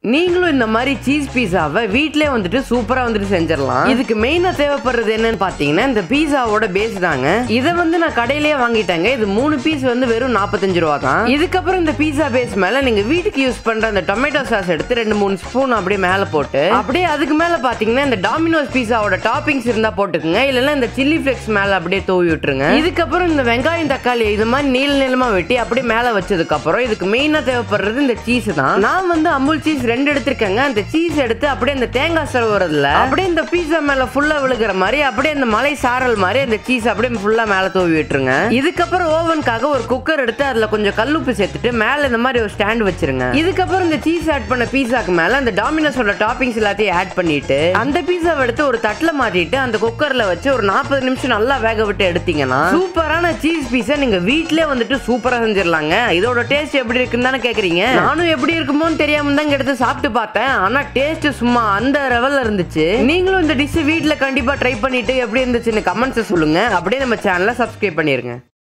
நீங்களும் இந்த மாதிரி சீஸ் பீஸாவை வீட்லயே வந்துட்டு சூப்பரா வந்துட்டு செஞ்சிடலாம் இதுக்கு மெயினா தேவைப்படுறது என்னன்னு பாத்தீங்கன்னா இந்த பீஸாவோட பேஸ் தாங்க இதை வந்து நான் கடையிலேயே வாங்கிட்டேங்க இது மூணு பீஸ் வந்து வெறும் நாற்பத்தஞ்சு ரூபா தான் இதுக்கப்புறம் இந்த பீஸா பேஸ் மேல நீங்க வீட்டுக்கு யூஸ் பண்ற அந்த டொமேட்டோ சாஸ் எடுத்து ரெண்டு மூணு ஸ்பூன் அப்படியே மேல போட்டு அப்படியே அதுக்கு மேல பாத்தீங்கன்னா இந்த டாமினோஸ் பீஸாவோட டாப்பிங்ஸ் இருந்தா போட்டுக்குங்க இல்லைன்னா இந்த சில்லி ஃபிளெக்ஸ் மேல அப்படியே தூவி விட்டுருங்க இதுக்கப்புறம் இந்த வெங்காயம் தக்காளி இது மாதிரி நீள நீளமா வெட்டி அப்படியே மேல வச்சதுக்கு அப்புறம் இதுக்கு மெயினா தேவைப்படுறது இந்த சீஸ் தான் நான் வந்து அமுல் சீஸ் ரெண்டு எடுத்திருக்கேங்க அந்த சீஸ் எடுத்து அப்படியே இந்த தேங்காய் சரவுறதுல அப்படியே இந்த பீஸா மேல ஃபுல்லா விழுகிற மாதிரி அப்படியே இந்த மலை சாரல் மாதிரி அந்த சீஸ் அப்படியே ஃபுல்லா மேல தூவி விட்டுருங்க இதுக்கப்புறம் ஓவனுக்காக ஒரு குக்கர் எடுத்து அதுல கொஞ்சம் கல்லுப்பு சேர்த்துட்டு மேல இந்த மாதிரி ஒரு ஸ்டாண்ட் வச்சிருங்க இதுக்கப்புறம் இந்த சீஸ் ஆட் பண்ண பீஸாக்கு மேல அந்த டாமினோஸோட டாப்பிங்ஸ் எல்லாத்தையும் ஆட் பண்ணிட்டு அந்த பீஸாவை எடுத்து ஒரு தட்டுல மாட்டிட்டு அந்த குக்கர்ல வச்சு ஒரு நாற்பது நிமிஷம் நல்லா வேக விட்டு எடுத்தீங்கன்னா சூப்பரான சீஸ் பீஸை நீங்க வீட்லயே வந்துட்டு சூப்பரா செஞ்சிடலாங்க இதோட டேஸ்ட் எப்படி இருக்குன்னு தானே கேக்குறீங்க நானும் எப்படி இருக்குமோன்னு தெரியாம தான் எடுத்து சாப்பிட்டு பார்த்தேன் ஆனா டேஸ்ட் சும்மா அந்த லெவல்ல இருந்துச்சு நீங்களும் இந்த டிஷ் வீட்ல கண்டிப்பா ட்ரை பண்ணிட்டு எப்படி இருந்துச்சுன்னு கமெண்ட்ஸ் சொல்லுங்க அப்படியே நம்ம சேனலை சப்ஸ்கிரைப் பண்ணிருங்க